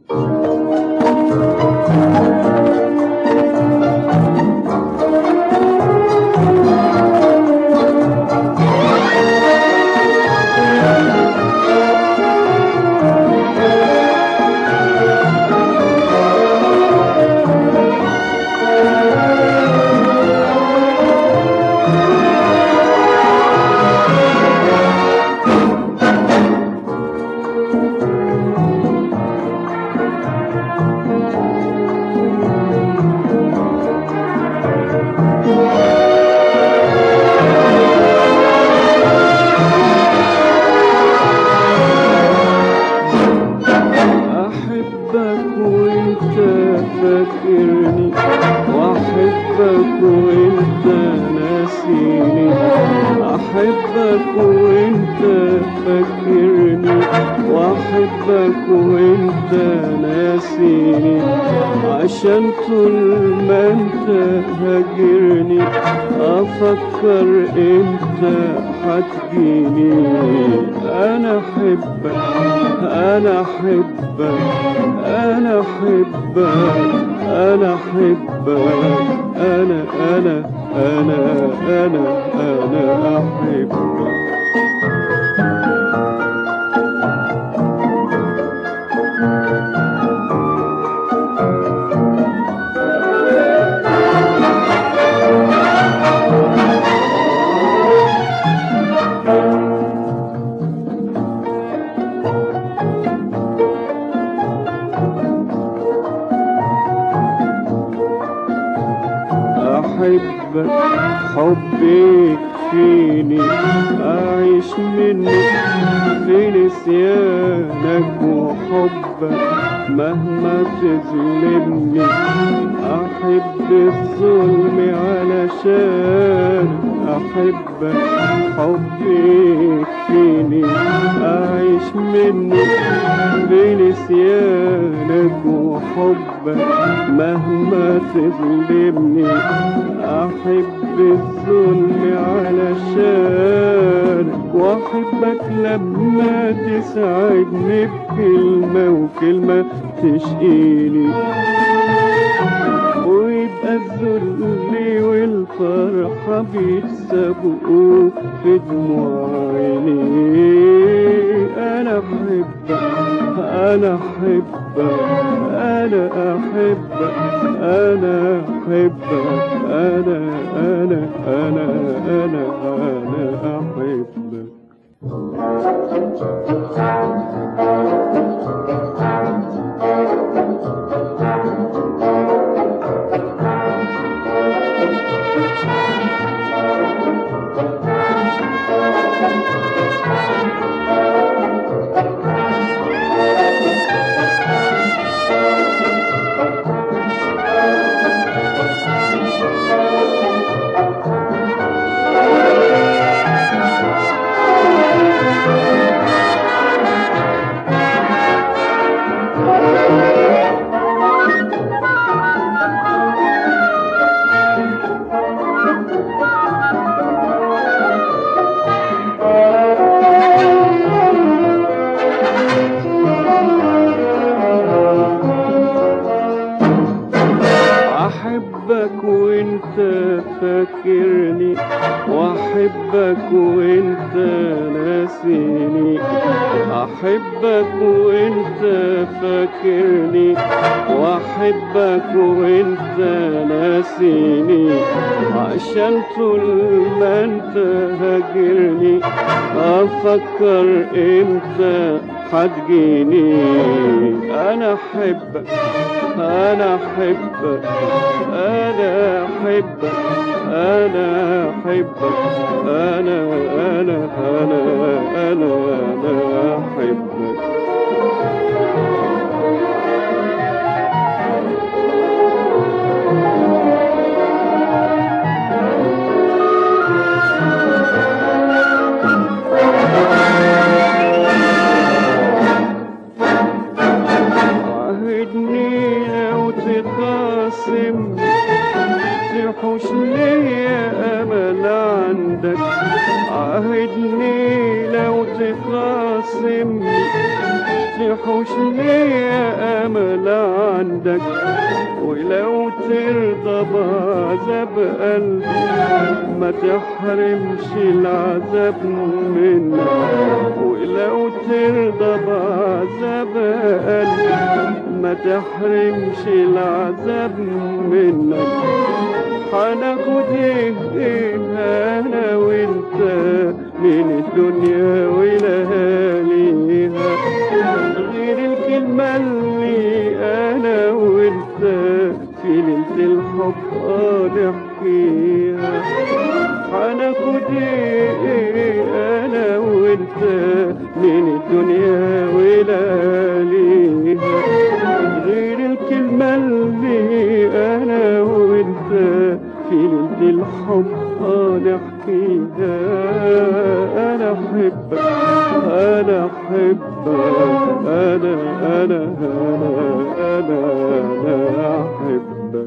أحبك وانت فاكرني وأحبك وانت ناسيني أحبك وانت فاكرني وأحبك وانت ناسيني عشان طول ما انت هاجرني أفكر انت هتجيني أنا أحبك أنا أحبك أنا أحبك أنا أحبك أنا أنا أنا أنا أنا أحبك أحبك حبك فيني أعيش منك في نسيانك وحبك مهما تظلمني أحب الظلم علشان أحبك حبك فيني أعيش منك في نسيانك وحبك مهما تظلمني أحب الظلم علشان وأحبك لما تسعدني بكلمة وكلمة تشقيني ويبقى الذل والفرحة بيتسابقوا في دموع عيني أنا بحبك أنا أحبك أنا أحبك أنا أحبك أنا أنا أنا أنا أنا أحبك أحبك وانت فاكرني وأحبك وانت ناسيني أحبك وانت فاكرني وأحبك وانت ناسيني عشان طول ما انت هاجرني أفكر امتى هتجيني أنا أحبك أنا أحبك أنا أحبك أنا أحبك أنا أنا أنا أنا أنا أحبك عهدني لو تخاصم تحوش ليا امل عندك عهدني لو تخاصم تحوش ليا امل عندك ولو ترضى بعذاب قلبي ما تحرمش العذاب منك ولو ترضى بعذاب قلبي ما تحرمش العذاب منك هناخد ايه انا وانت من الدنيا ولياليها غير الكلمة اللي انا وانت في ليلة الحب آه نحكيها هناخد ايه انا وانت من الدنيا ولياليها غير الكلمة اللي انا وانت في ليلة الحب آه نحكيها انا احبك انا احبك انا انا انا انا, أنا احبك